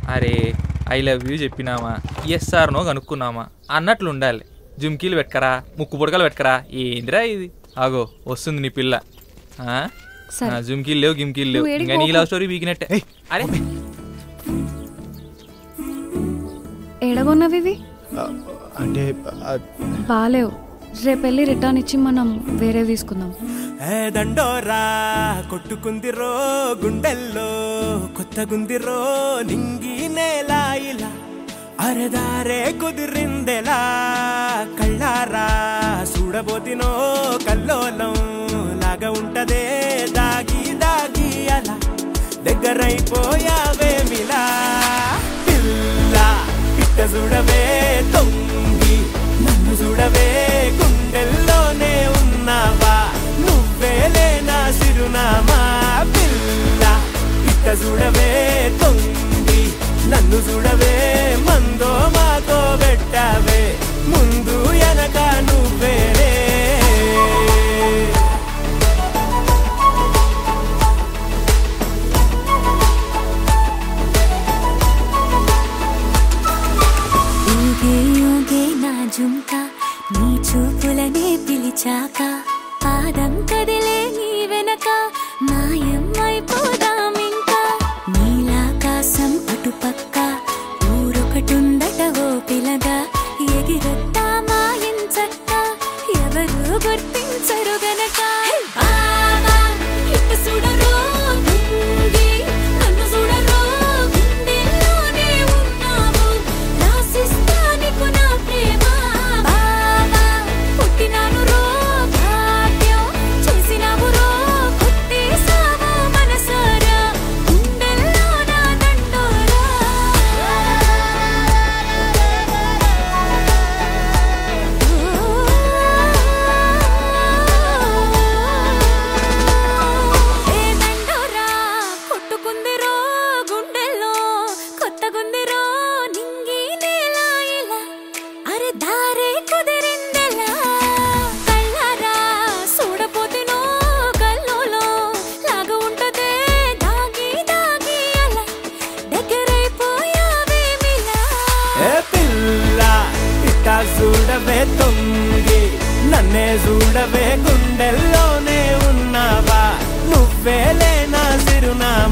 అరే I love you చెప్పినామా yes or no కనుక్కున్నామా అన్నట్లు ఉండాలి జుమ్కీలు పెట్టుకరా ముక్కు పుడకలు పెట్టుకరా ఏందిరా ఇది ఆగో వస్తుంది నీ పిల్ల ఆ? సరే. ఆ, జుమ్కీలు లేవు గిమ్కీలు లేవు నువ్వు ఏడికి ఇంకా నీ పోకు. లవ్ స్టోరీ వీకినట్టే అరే ఏడగొన్నవి ఇవి అంటే ఆ, బాలేవు రేపు వెళ్ళి రిటర్న్ ఇచ్చి మనం వేరే తీసుకుందాం ఏ దండోరా కొట్టుకుందిరో గుండెల్లో కొత్తగుందిరో నింగి నేల ఇలా అరదారే కుదిరిందెలా కళ్ళారా చూడబోతినో కల్లోలం లాగా ఉంటదే దాగి దాగి అలా దగ్గరైపోయావేమిలా పిల్ల పిట్ట చూడవే తొంగి నన్ను చూడవే గుండెల్లోనే ఉన్నావా నువ్వేలే నా సిరునామా పిల్ల పిట్ట చూడవే తొంగి నన్ను చూడవే మందో మాతో పెట్టావే ముందు వెనక నువ్వేరే ఊగే ఊగే నా జుంక నీ చూపులనే పిలిచాక పాదం కదిలే నీ వెనక మాయం అయిపోదామింకా నీలాకాశం అటుపక్క ఊరొకటుందట ఓ పిలగా ఎగిరొత్తా మాయించక్క ఎవరు గుర్తించరు గనక బావా, ఇటు చూడరో గుంగి, నన్ను చూడరో గుండెల్లోనే ఉన్నావు రాసిస్తా నీకు నా ప్రేమ బావా, పుట్టినాను రో భాగ్యం చేసినావు రో కొట్టేసావు మనసారా గుండెల్లో నా ఏ దండోరా కొట్టుకుందిరో గుండెల్లో కొత్తగుందిరో నింగి నేల ఇలా అరే దారే కుదిరిందెలా కళ్ళారా చూడపోతేనో కల్లోలో లాగా ఉంటదే దాగి దాగి అలా దగ్గరైపోయావేమిలా ఏ పిల్ల ఇట్ట చూడవే తొంగి నన్నే చూడవే గుండెల్లోనే ఉన్నావా నువ్వేలే నా సిరునామా